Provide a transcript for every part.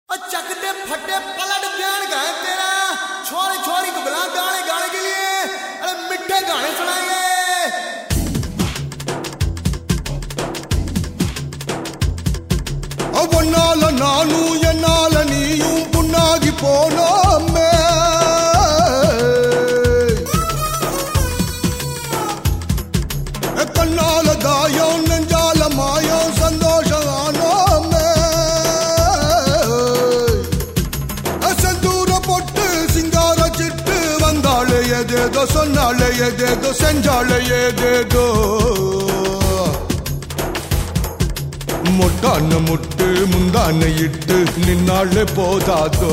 ਚੱਕਦੇ ਫੱਟੇ ਪਲਟ ਬਿਆਨ ਗਏ तेरा छोरी छोरी को बुला गाने गाने के लिए अरे मिठे गाने सुनाएंगे ஒன்னால நானும் என்னால நீயும் புண்ணாகி போனோமே கண்ணால காயம் நெஞ்சால மாயம் சந்தோஷம் ஆனோமே செந்தூர பொட்டு சிங்கார சிட்டு வந்தாளே ஏதேதோ சொன்னாலே ஏதேதோ செஞ்சாலே ஏதேதோ முட்டான முட்டு முந்தான இட்டு நின்னாலே போதாதோ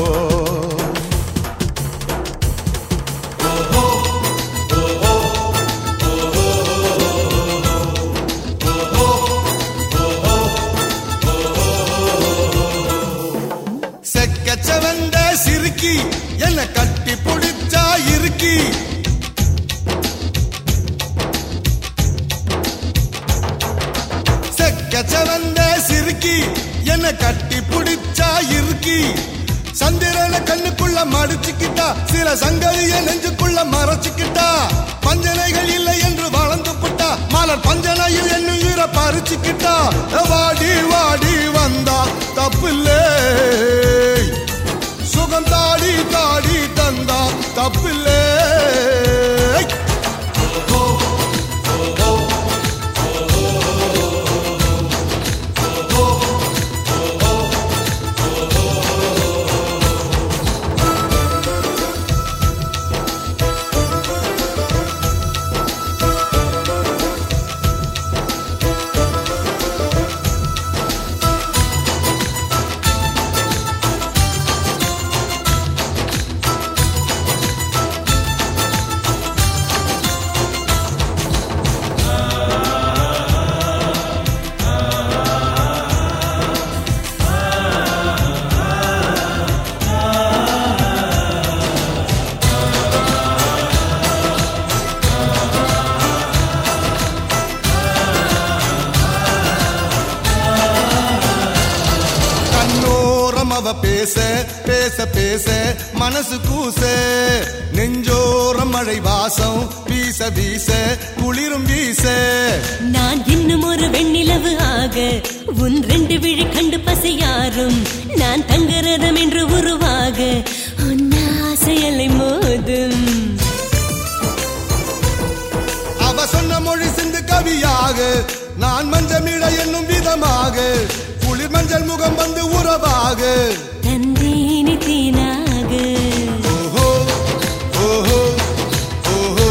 செக்கச்சவந்த சிறுக்கி என்ன கட்டி பிடிச்சா இருக்கி செக்கச்சவந்த சிறுக்கி என்ன கட்டி பிடிச்சா இருக்கி சந்திரன கண்ணுக்குள்ள மடிச்சுக்கிட்டா சில சங்கதிய நெஞ்சுக்குள்ள மறைச்சுக்கிட்டா பஞ்சனைகள் இல்லை என்று வளர்ந்து புட்டா மலர் பஞ்சனையில் என்னுயிர பறிச்சுக்கிட்டா வாடி வாடி வந்தா தப்பில்லே சுகம் தாடி தாடி தந்தா தப்பில்லே கண்ணோரம் அவ பேச பேச பேச மனசு கூச நெஞ்சோரம் மழை வாசம் வீச வீச குளிரும் வீச நான் இன்னும் ஒரு வெண்ணிலவு ஆக உன் ரெண்டு விழி கண்டு பசியாரும் நான் தங்கரதம் என்று உருவாக உன் ஆசையலை மோதும் அவ சொன்ன மொழி சிந்து கவியாக நான் மஞ்சமிட என்னும் விதமாக குளிர் மஞ்சள் முகம் வந்து உறவாக தந்தேனி தீனாக ஓஹோ ஓஹோ ஓஹோ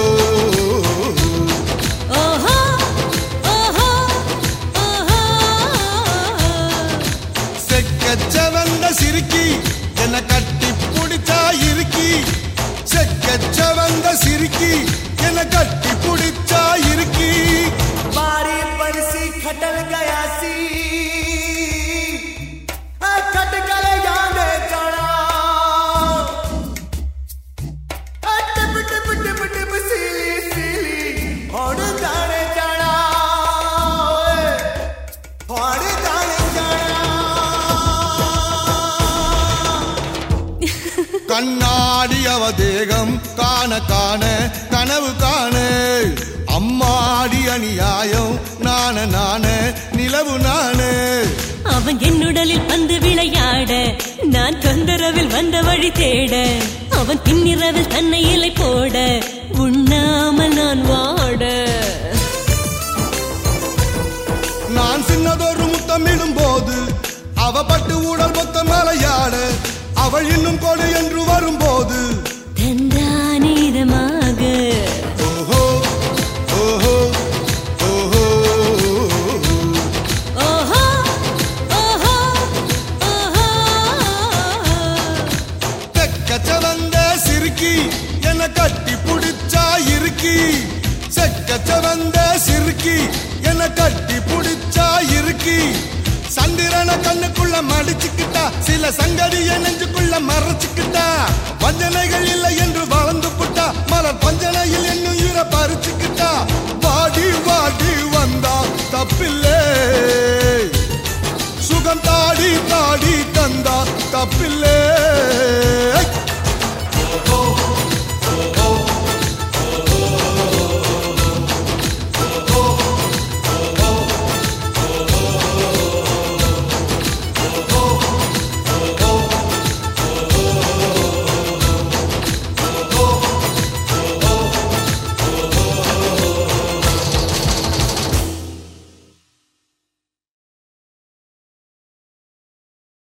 ஓஹோ ஓஹோ ஓஹோ செக்கச்சவந்த சிறுக்கி என்ன கட்டி பிடிச்சா இருக்கி செக்கச்சவந்த சிறுக்கி என்ன கட்டி பிடிச்சா இருக்கி बारी बरसी खटल गया सी आ, खट कर जाने जाना आ, टिप टिप टिप टिप सीली सीली और जाने जाना ओए, और जाने जाना கண்ணாடி அவ தேகம் காண காண கனவு காண அம்மாடி அநியாயம் நான நான நிலவு நானே அவன் என்னுடலில் பந்து விளையாட நான் தொந்தரவில் வந்த வழி தேட அவன் பின்னிரவில் தன்னை இலை போட உண்ணாமல் நான் வாட நான் சின்னதொரு முத்தமிடும் போது அவ பட்டு ஊடல் மொத்த மலையாட அவள் இன்னும் கொடு என்று வரும்போது தந்தானீதமாக ஓஹோ ஓஹோ ஓஹோ ஓஹோ ஓஹோ ஓஹோ செக்கச்சவந்த சிறுக்கி என்ன கட்டி புடிச்சா இருக்கி செக்கச்சவந்த சிறுக்கி என்ன கட்டி புடிச்சா இருக்கி சந்திரன கண்ணுக்குள்ள மடிச்சுக்கிட்டா சில சங்கடிய நெஞ்சுக்குள்ள மறைச்சுக்கிட்டா வஞ்சனைகள் இல்லை என்று வளர்ந்து புட்டா மலர் பஞ்சனையில் என்னும் ஈர பறிச்சுக்கிட்டா வாடி வாடி வந்தா தப்பில்லே சுகம் தாடி தாடி தந்தா தப்பு தப்பில்லே